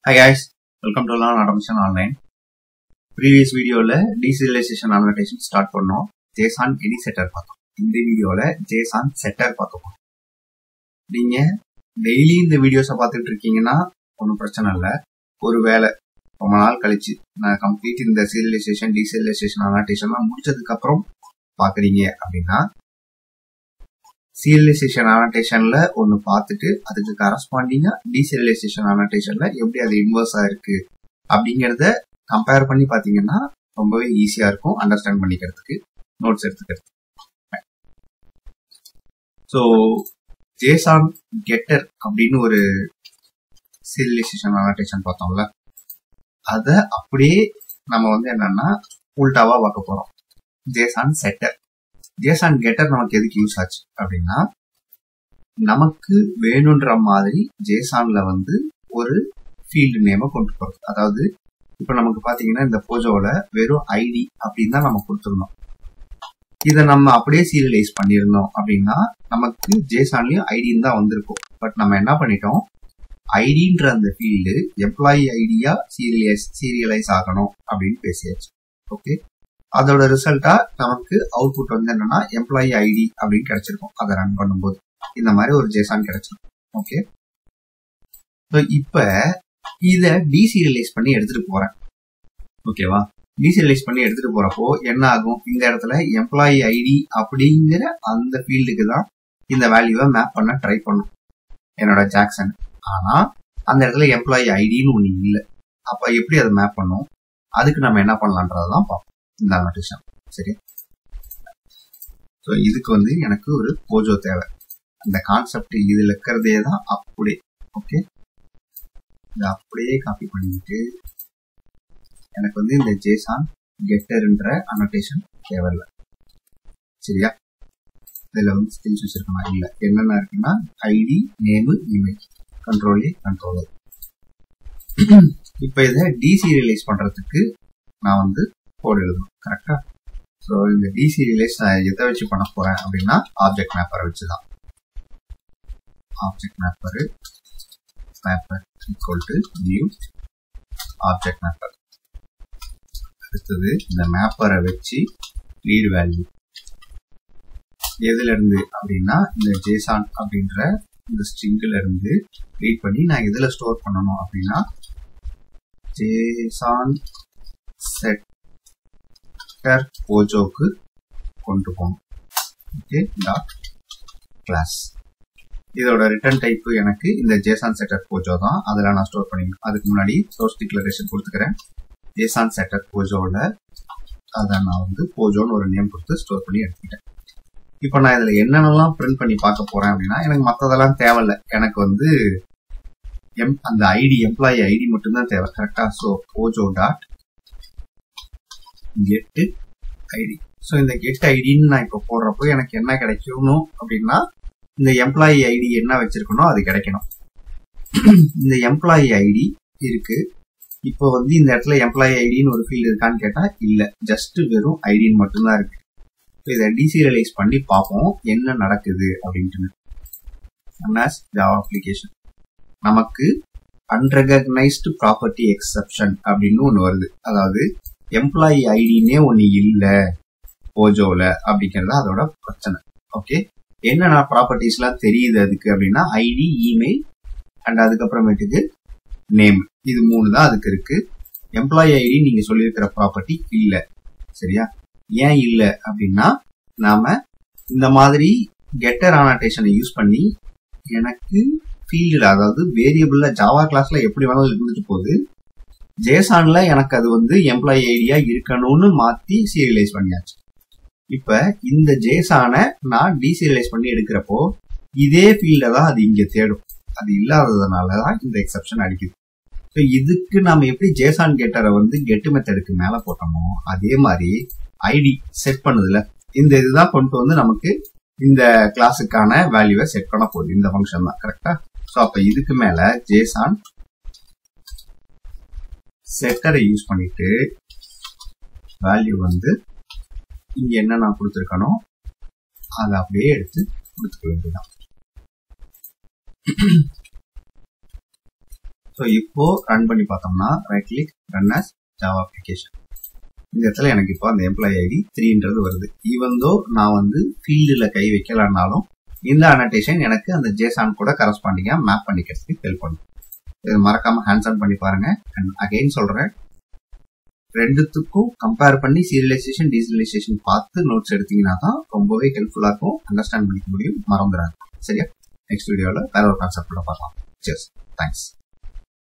hi guys welcome to learn automation online previous வீடியோவில் deserialization annotation start பண்ணோம் JSON any setter பார்த்தோம் இந்த வீடியோவில் ஜேசான் செட்டர் பார்த்தோம் நீங்கள் டெய்லி இந்த வீடியோஸை பார்த்துட்டு இருக்கீங்கன்னா ஒன்றும் பிரச்சனை இல்லை ஒரு வேலை ரொம்ப நாள் கழிச்சு நான் கம்ப்ளீட் இந்த சீரியலைசேஷன் டீசரியலைசேஷன் அனோட்டேஷன்லாம் முடிச்சதுக்கப்புறம் பார்க்குறீங்க அப்படின்னா சீரியலைசேஷன் அனோட்டேஷன்ல ஒன்னு பார்த்துட்டு அதுக்கு கரஸ்பாண்டிங்கா டீசீரியலைசேஷன் அனோட்டேஷன்ல எப்படி அது இன்வர்ஸா இருக்கு அப்படிங்கறத கம்பேர் பண்ணி பாத்தீங்கன்னா ரொம்பவே ஈஸியா இருக்கும் அண்டர்ஸ்டாண்ட் பண்ணிக்கிறதுக்கு நோட்ஸ் எடுத்துக்கிறது ஸோ ஜேசான் கெட்டர் அப்படின்னு ஒரு சீரியலைசேஷன் அனோட்டேஷன் பார்த்தோம்ல அத அப்படியே நம்ம வந்து என்னன்னா உல்டாவா பார்க்க போறோம் ஜேசான் செட்டர் ஜேசான் கெட்டர் நமக்கு எதுக்கு யூஸ் ஆச்சு அப்படின்னா நமக்கு வேணுன்ற மாதிரி ஜேசான்ல வந்து ஒரு ஃபீல்டு நேமை கொண்டு போறது அதாவது இப்ப நமக்கு பாத்தீங்கன்னா இந்த போஜோல வெறும் ஐடி அப்படின்னு தான் நம்ம கொடுத்துருந்தோம் இதை நம்ம அப்படியே சீரியலைஸ் பண்ணியிருந்தோம் அப்படின்னா நமக்கு ஜேசான்லயும் ஐடின்னு தான் வந்திருக்கும் பட் நம்ம என்ன பண்ணிட்டோம் ஐடின்ற அந்த field employee idea serialize serialize ஆகணும் அப்படின்னு பேசியாச்சு ஓகே அதோட ரிசல்ட்டா நமக்கு அவுட்புட் வந்து என்னன்னா எம்ப்ளாயி ஐடி அப்படின்னு கிடைச்சிருக்கும் அதை ரன் பண்ணும்போது இந்த மாதிரி ஒரு ஜேசான் கிடைச்சிருக்கும் ஓகே இப்ப இத டீசீரியலைஸ் பண்ணி எடுத்துட்டு போறேன் ஓகேவா டீசீரியலைஸ் பண்ணி எடுத்துட்டு போறப்போ என்ன ஆகும் இந்த இடத்துல எம்ப்ளாயி ஐடி அப்படிங்கிற அந்த ஃபீல்டுக்கு தான் இந்த வேல்யூவை மேப் பண்ண ட்ரை பண்ணும் என்னோட ஜாக்சன் ஆனா அந்த இடத்துல எம்ப்ளாயி ஐடின்னு ஒண்ணு இல்லை அப்ப எப்படி அதை மேப் பண்ணும் அதுக்கு நம்ம என்ன பண்ணலான்றதான் பார்ப்போம் இந்த அனோட்டேஷன் சரி ஸோ இதுக்கு வந்து எனக்கு ஒரு போஜோ தேவை அந்த கான்செப்ட் இதுல இருக்கிறதே தான் அப்படியே ஓகே இதை அப்படியே காப்பி பண்ணிட்டு எனக்கு வந்து இந்த ஜேசான் கெட்டர்ன்ற அனோட்டேஷன் தேவையில்லை சரியா இதுல வந்து ஸ்கில்ஸ் வச்சிருக்கமா இல்ல என்னென்ன இருக்குன்னா ID name email control A control இப்போ இதை டீசீரியலைஸ் பண்றதுக்கு நான் வந்து கோட் எழுதணும் கரெக்டா ஸோ இந்த டிசீரியலைஸ் நான் எதை வச்சு பண்ண போறேன் அப்படின்னா ஆப்ஜெக்ட் மேப்பரை வச்சு தான் object mapper mapper equal to new object mapper அடுத்தது இந்த மேப்பரை வச்சு ரீட் வேல்யூ எதுல இருந்து அப்படின்னா இந்த ஜேசான் அப்படின்ற இந்த ஸ்ட்ரிங்ல இருந்து ரீட் பண்ணி நான் எதுல ஸ்டோர் பண்ணணும் அப்படின்னா ஜேசான் செட் வெக்டர் போஜோக்கு கொண்டு போகணும் ஓகே டாட் கிளாஸ் இதோட ரிட்டர்ன் டைப் எனக்கு இந்த ஜேசான் செட்டர் போஜோ தான் அதில் நான் ஸ்டோர் பண்ணிக்கணும் அதுக்கு முன்னாடி சோர்ஸ் டிக்ளரேஷன் கொடுத்துக்கிறேன் ஜேசான் செட்டர் போஜோவில் அதை நான் வந்து போஜோன்னு ஒரு நேம் கொடுத்து ஸ்டோர் பண்ணி எடுத்துக்கிட்டேன் இப்போ நான் இதில் என்னென்னலாம் பிரிண்ட் பண்ணி பார்க்க போறேன் அப்படின்னா எனக்கு மற்றதெல்லாம் தேவையில்ல எனக்கு வந்து எம் அந்த ஐடி எம்ப்ளாயி ஐடி மட்டும்தான் தேவை கரெக்டா so POJO dot get ID so இந்த கெட் ஐடின்னு நான் இப்போ போடுறப்போ எனக்கு என்ன கிடைக்கணும் அப்படின்னா இந்த எம்ப்ளாயி ஐடி என்ன வச்சிருக்கணும் அது கிடைக்கணும் இந்த எம்ப்ளாயி ஐடி இருக்கு இப்போ வந்து இந்த இடத்துல எம்ப்ளாயி ஐடின்னு ஒரு ஃபீல்டு இருக்கான்னு கேட்டா இல்ல ஜஸ்ட் வெறும் ஐடின்னு மட்டும்தான் இருக்கு இதை டீசீரியலைஸ் பண்ணி பார்ப்போம் என்ன நடக்குது அப்படின்ட்டு ஜாவா அப்ளிகேஷன் நமக்கு அன்ரெகனைஸ்டு ப்ராப்பர்ட்டி எக்ஸப்ஷன் அப்படின்னு ஒன்று வருது அதாவது எம்ப்ளாயி ஐடினே ஒன்று இல்லை ஓஜோல அப்படிங்கிறது அதோட பிரச்சனை ஓகே என்னென்ன ப்ராப்பர்ட்டிஸ்லாம் தெரியுது அதுக்கு அப்படின்னா ஐடி இமெயில் அண்ட் அதுக்கப்புறமேட்டுக்கு நேம் இது மூணு தான் அதுக்கு இருக்கு எம்ப்ளாயி ஐடி நீங்க சொல்லியிருக்கிற ப்ராப்பர்ட்டி இல்லை சரியா ஏன் இல்லை அப்படின்னா நாம இந்த மாதிரி கெட்டர் ஆனடேஷனை யூஸ் பண்ணி எனக்கு ஃபீல்டில் அதாவது வேரியபிள்ல ஜாவா கிளாஸ்ல எப்படி வேணாலும் இருந்துட்டு போகுது ஜேசான்ல எனக்கு அது வந்து எம்ப்ளாயி ஐடியா இருக்கணும்னு மாத்தி சீரியலைஸ் பண்ணியாச்சு இப்ப இந்த ஜேசானை நான் டீசீரியலைஸ் பண்ணி எடுக்கிறப்போ இதே ஃபீல்ட தான் அது இங்க தேடும் அது இல்லாததுனால தான் இந்த எக்ஸப்ஷன் அடிக்குது ஸோ இதுக்கு நம்ம எப்படி ஜேசான் கெட்டரை வந்து கெட்டு மெத்தடுக்கு மேல போட்டோமோ அதே மாதிரி ஐடி செட் பண்ணுதுல இந்த இதுதான் கொண்டு வந்து நமக்கு இந்த கிளாஸுக்கான வேல்யூவை செட் பண்ண போகுது இந்த ஃபங்க்ஷன் தான் கரெக்டா ஸோ அப்ப இதுக்கு மேல ஜேசான் செட்டரை யூஸ் பண்ணிட்டு வேல்யூ வந்து இங்க என்ன நான் கொடுத்துருக்கனோ அதை அப்படியே எடுத்து கொடுத்துக்க வேண்டியதான் ஸோ இப்போ ரன் பண்ணி பார்த்தோம்னா right click run as Java application இந்த இடத்துல எனக்கு இப்போ அந்த எம்ப்ளாயி ஐடி த்ரீன்றது வருது ஈவன் தோ நான் வந்து ஃபீல்டில் கை வைக்கலன்னாலும் இந்த அனடேஷன் எனக்கு அந்த ஜேசான் கூட கரஸ்பாண்டிங்காக மேப் பண்ணிக்கிறதுக்கு ஹெல்ப் பண்ணும் இது மறக்காம ஹேண்ட்ஸ் ஆன் பண்ணி பாருங்க அண்ட் அகைன் சொல்றேன் ரெண்டுத்துக்கும் கம்பேர் பண்ணி சீரியலைசேஷன் டீசலைசேஷன் பார்த்து நோட்ஸ் எடுத்தீங்கன்னா தான் ரொம்பவே ஹெல்ப்ஃபுல்லாக இருக்கும் அண்டர்ஸ்டாண்ட் பண்ணிக்க முடியும் மறந்துடாது சரியா நெக்ஸ்ட் வீடியோவில் வேற ஒரு கான்செப்ட் பார்க்கலாம் சேஸ் தேங்க்ஸ்